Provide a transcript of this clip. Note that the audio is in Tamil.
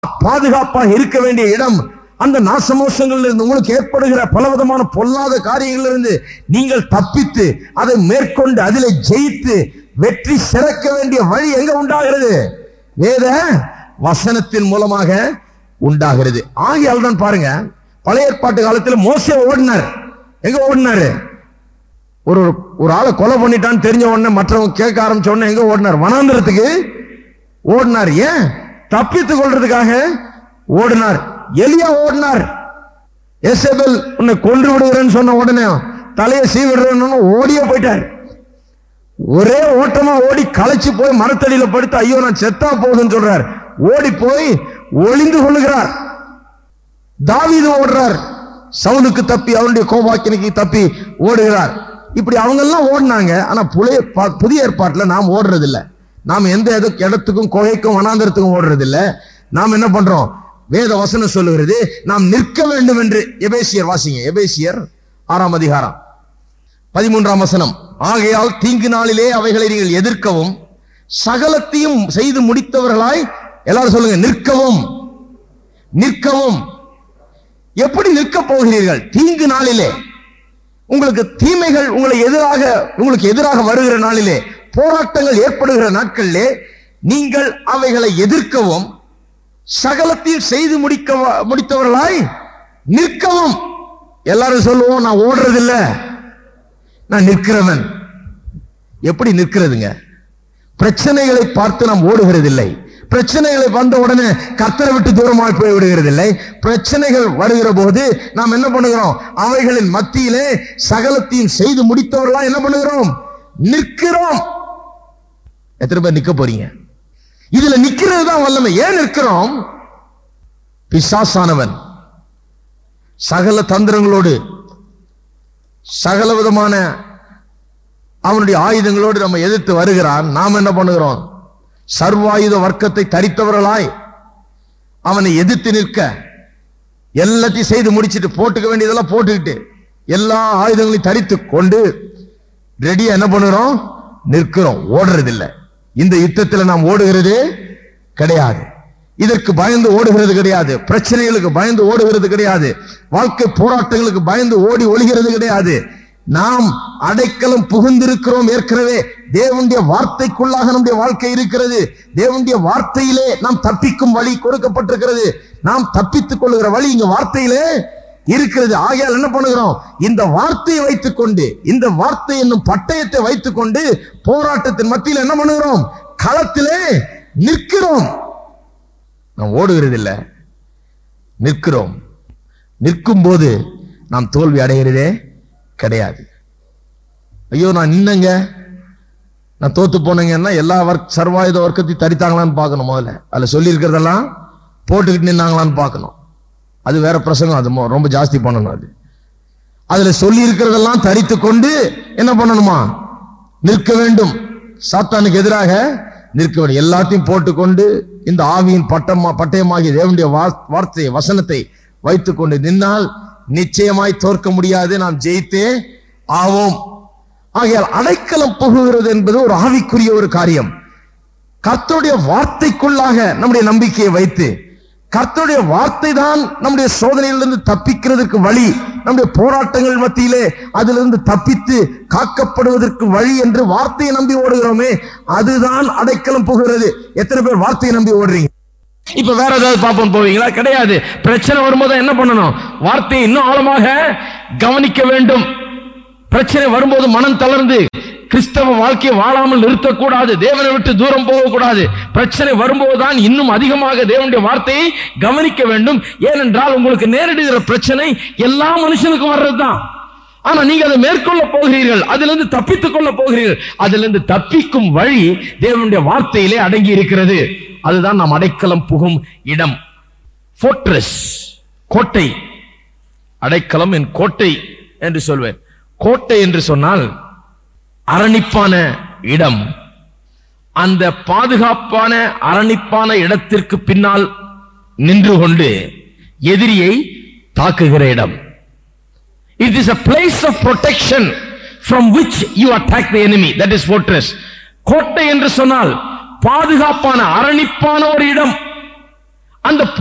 பாதுகாப்பாக இருக்க வேண்டிய இடம் அந்த நாசமோசங்களில் இருந்து உங்களுக்கு ஏற்படுகிற பலவிதமான பொல்லாத காரியங்களிலிருந்து நீங்கள் தப்பித்து அதை மேற்கொண்டு அதிலே ஜெயித்து வெற்றி சிறக்க வேண்டிய வழி எங்க உண்டாகிறது வேத வசனத்தின் மூலமாக உண்டாகிறது ஆகையால் தான் பாருங்க பழைய ஏற்பாட்டு காலத்தில் மோசே ஓடினார் எங்க ஓடினாரு ஒரு ஒரு ஆளை கொலை பண்ணிட்டான்னு தெரிஞ்ச உடனே மற்றவங்க கேட்க ஆரம்பிச்ச உடனே எங்க ஓடினார் வனாந்திரத்துக்கு ஓடினார் ஏன் தப்பித்துக் கொள்றதுக்காக ஓடினார் எலியா ஓடினார் எசபெல் உன்னை கொன்று விடுகிறேன்னு சொன்ன உடனே தலையை சீவிடுறேன்னு ஓடியே போயிட்டார் ஒரே ஓட்டமா ஓடி களைச்சு போய் மரத்தடியில படுத்து ஐயோ நான் செத்தா போகுதுன்னு சொல்றார் ஓடி போய் ஒளிந்து கொள்ளுகிறார் தாவீது ஓடுறார் சவுலுக்கு தப்பி அவனுடைய கோபாக்கினைக்கு தப்பி ஓடுகிறார் இப்படி அவங்க எல்லாம் ஓடினாங்க ஆனா புலைய பா- புதிய ஏற்பாட்டுல நாம் ஓடுறது இல்ல நாம் எந்த எது- இடத்துக்கும் குகைக்கும் வனாந்தரத்துக்கும் ஓடுறது இல்ல நாம் என்ன பண்றோம் வேத வசனம் சொல்லுகிறது நாம் நிற்க வேண்டும் என்று எபேசியர் வாசிங்க எபேசியர் ஆறாம் அதிகாரம் பதிமூன்றாம் வசனம் ஆகையால் தீங்கு நாளிலே அவைகளை நீங்கள் எதிர்க்கவும் சகலத்தையும் செய்து முடித்தவர்களாய் எல்லாரும் சொல்லுங்க நிற்கவும் நிற்கவும் எப்படி நிற்க போகிறீர்கள் தீங்கு நாளிலே உங்களுக்கு தீமைகள் உங்களை எதிராக உங்களுக்கு எதிராக வருகிற நாளிலே போராட்டங்கள் ஏற்படுகிற நாட்களிலே நீங்கள் அவைகளை எதிர்க்கவும் சகலத்தையும் செய்து முடிக்க முடித்தவர்களாய் நிற்கவும் எல்லாரும் சொல்லுவோம் நான் ஓடுறதில்ல நான் நிற்கிறவன் எப்படி நிற்கிறதுங்க பிரச்சனைகளை பார்த்து நாம் ஓடுகிறதில்லை பிரச்சனைகளை வந்த உடனே கத்தரை விட்டு தூரமாய் போய் விடுகிறதில்லை பிரச்சனைகள் வருகிற போது நாம் என்ன பண்ணுகிறோம் அவைகளின் மத்தியிலே சகலத்தையும் செய்து முடித்தவர்களா என்ன பண்ணுகிறோம் நிற்கிறோம் எத்தனை பேர் நிக்க போறீங்க இதுல நிக்கிறது தான் வல்லமை ஏன் நிற்கிறோம் பிசாசானவன் சகல தந்திரங்களோடு சகல விதமான அவனுடைய ஆயுதங்களோடு நம்ம எதிர்த்து வருகிறான் நாம் என்ன பண்ணுகிறோம் சர்வாயுத வர்க்கத்தை தரித்தவர்களாய் அவனை எதிர்த்து நிற்க எல்லாத்தையும் செய்து முடிச்சிட்டு போட்டுக்க வேண்டியதெல்லாம் போட்டுக்கிட்டு எல்லா ஆயுதங்களையும் தரித்து கொண்டு ரெடியா என்ன பண்ணுறோம் நிற்கிறோம் ஓடுறது இல்ல இந்த யுத்தத்தில் நாம் ஓடுகிறது கிடையாது இதற்கு பயந்து ஓடுகிறது கிடையாது பிரச்சனைகளுக்கு பயந்து ஓடுகிறது கிடையாது வாழ்க்கை போராட்டங்களுக்கு பயந்து ஓடி ஒளிகிறது கிடையாது நாம் அடைக்கலம் புகுந்திருக்கிறோம் ஏற்கனவே தேவனுடைய வார்த்தைக்குள்ளாக நம்முடைய வாழ்க்கை இருக்கிறது தேவனுடைய வார்த்தையிலே நாம் தப்பிக்கும் வழி கொடுக்கப்பட்டிருக்கிறது நாம் தப்பித்துக் கொள்ளுகிற வழி இங்க வார்த்தையிலே இருக்கிறது ஆகையால் என்ன பண்ணுகிறோம் இந்த வார்த்தையை வைத்துக்கொண்டு இந்த வார்த்தை என்னும் பட்டயத்தை வைத்துக்கொண்டு போராட்டத்தின் மத்தியில் என்ன பண்ணுகிறோம் களத்திலே நிற்கிறோம் நாம் ஓடுகிறது இல்ல நிற்கிறோம் நிற்கும் போது நாம் தோல்வி அடைகிறதே கிடையாது ஐயோ நான் நின்னங்க நான் தோத்து போனேங்கன்னா எல்லா வர்க் சர்வாயுத வர்க்கத்தையும் தரித்தாங்களான்னு பார்க்கணும் முதல்ல அதுல சொல்லி இருக்கிறதெல்லாம் போட்டுக்கிட்டு நின்னாங்களான்னு பார்க்கணும் அது வேற பிரசங்கம் அது மொ- ரொம்ப ஜாஸ்தி பண்ணணும் அது அதுல சொல்லி இருக்கிறதெல்லாம் தரித்து கொண்டு என்ன பண்ணணுமா நிற்க வேண்டும் சாத்தானுக்கு எதிராக நிற்க வேண்டும் எல்லாத்தையும் போட்டுக்கொண்டு இந்த ஆவியின் பட்டமா பட்டயமாகிய தேவனுடைய வா- வார்த்தையை வசனத்தை வைத்துக்கொண்டு நின்னால் நிச்சயமாய் தோற்க முடியாது நாம் ஜெயித்தே ஆவோம் ஆகையால் அடைக்கலம் புகுகிறது என்பது ஒரு ஆவிக்குரிய ஒரு காரியம் கர்த்தருடைய வார்த்தைக்குள்ளாக நம்முடைய நம்பிக்கையை வைத்து கர்த்தருடைய வார்த்தை தான் நம்முடைய சோதனையிலிருந்து தப்பிக்கிறதுக்கு வழி நம்முடைய போராட்டங்கள் மத்தியிலே அதிலிருந்து தப்பித்து காக்கப்படுவதற்கு வழி என்று வார்த்தையை நம்பி ஓடுகிறோமே அதுதான் அடைக்கலம் புகிறது எத்தனை பேர் வார்த்தையை நம்பி ஓடுறீங்க இப்ப வேற ஏதாவது பாப்போம் போவீங்களா கிடையாது பிரச்சனை வரும்போது என்ன பண்ணணும் வார்த்தையை இன்னும் ஆழமாக கவனிக்க வேண்டும் பிரச்சனை வரும்போது மனம் தளர்ந்து கிறிஸ்தவ வாழ்க்கையை வாழாமல் நிறுத்தக்கூடாது தேவனை விட்டு தூரம் போகக்கூடாது பிரச்சனை வரும்போதுதான் இன்னும் அதிகமாக தேவனுடைய வார்த்தையை கவனிக்க வேண்டும் ஏனென்றால் உங்களுக்கு நேரிடுகிற பிரச்சனை எல்லா மனுஷனுக்கும் வர்றதுதான் ஆனா நீங்க அதை மேற்கொள்ள போகிறீர்கள் அதிலிருந்து தப்பித்துக் கொள்ள போகிறீர்கள் அதிலிருந்து தப்பிக்கும் வழி தேவனுடைய வார்த்தையிலே அடங்கி இருக்கிறது அதுதான் நாம் அடைக்கலம் புகும் இடம் ஃபோர்ட்ரஸ் கோட்டை அடைக்கலம் என் கோட்டை என்று சொல்வேன் கோட்டை என்று சொன்னால் அரணிப்பான இடம் அந்த பாதுகாப்பான அரணிப்பான இடத்திற்கு பின்னால் நின்று கொண்டு எதிரியை தாக்குகிற இடம் It is a place of protection from which you attack the enemy. That is fortress. கோட்டை என்று சொன்னால் பாதுகாப்பான அரணிப்பான ஒரு இடம் அந்த